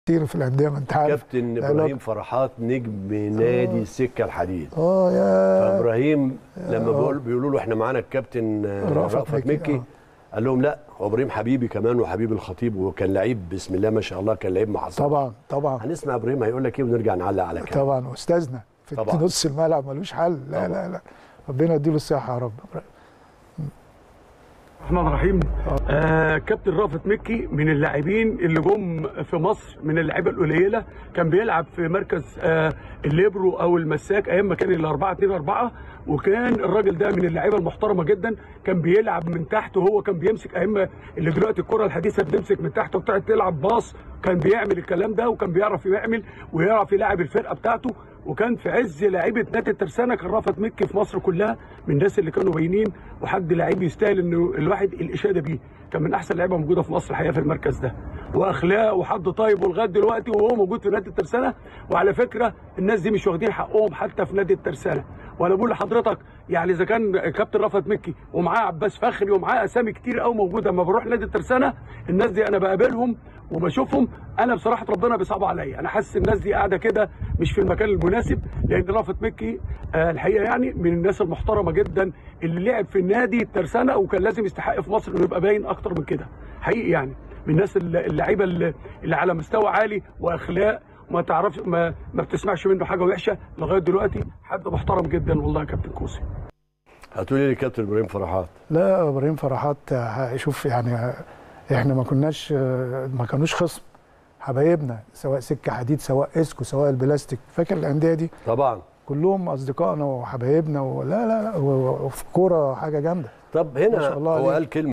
كتير في الانديه ما انت عارف كابتن لا، ابراهيم فرحات نجم نادي السكه الحديد اه يا فابراهيم لما بيقول بيقولوا له احنا معانا الكابتن آه، رأفت رأفت مكي، مكي آه. قال لهم لا هو ابراهيم حبيبي كمان وحبيب الخطيب وكان لعيب بسم الله ما شاء الله كان لعيب محصل طبعا طبعا هنسمع ابراهيم هيقول لك ايه ونرجع نعلق على كلامه طبعا استاذنا في طبعاً. نص الملعب ملوش حل لا لا لا ربنا يديله الصحه يا رب الرحمن الرحيم آه كابتن رافت مكي من اللاعبين اللي جم في مصر من اللعيبه القليله كان بيلعب في مركز آه الليبرو او المساك ايام ما كان ال 4 2 4 وكان الراجل ده من اللعيبه المحترمه جدا كان بيلعب من تحت وهو كان بيمسك ايام ما- اللي دلوقتي الكره الحديثه بتمسك من تحت وبتاعت تلعب باص كان بيعمل الكلام ده وكان بيعرف يعمل ويعرف يلاعب الفرقه بتاعته وكان في عز لعيبه نادي الترسانه كان رافت مكي في مصر كلها من الناس اللي كانوا باينين وحد لعيب يستاهل انه الواحد الاشاده بيه كان من احسن لعيبه موجوده في مصر الحقيقه في المركز ده واخلاق وحد طيب ولغايه دلوقتي وهو موجود في نادي الترسانه وعلى فكره الناس دي مش واخدين حقهم حتى في نادي الترسانه وانا بقول لحضرتك يعني اذا كان كابتن رافت مكي ومعاه عباس فخري ومعاه اسامي كتير قوي موجوده اما بروح نادي الترسانه الناس دي انا بقابلهم وبشوفهم انا بصراحه ربنا بيصعب عليا انا حاسس الناس دي قاعده كده مش في المكان المناسب لان رافت مكي آه الحقيقه يعني من الناس المحترمه جدا اللي لعب في النادي الترسانه وكان لازم يستحق في مصر انه يبقى باين اكتر من كده حقيقي يعني من الناس اللي- اللعيبه اللي اللي على مستوى عالي واخلاق ما تعرفش ما, ما بتسمعش منه حاجه وحشه لغايه دلوقتي حد محترم جدا والله يا كابتن كوسي هتقولي لي كابتن ابراهيم فرحات لا ابراهيم فرحات آه، شوف يعني آه، احنا ما كناش آه، ما كانوش خصم حبايبنا سواء سكه حديد سواء اسكو سواء البلاستيك فاكر الانديه دي طبعا كلهم اصدقائنا وحبايبنا ولا لا لا و- و- وفي كوره حاجه جامده طب ما هنا شاء الله هو عليه. قال كلمه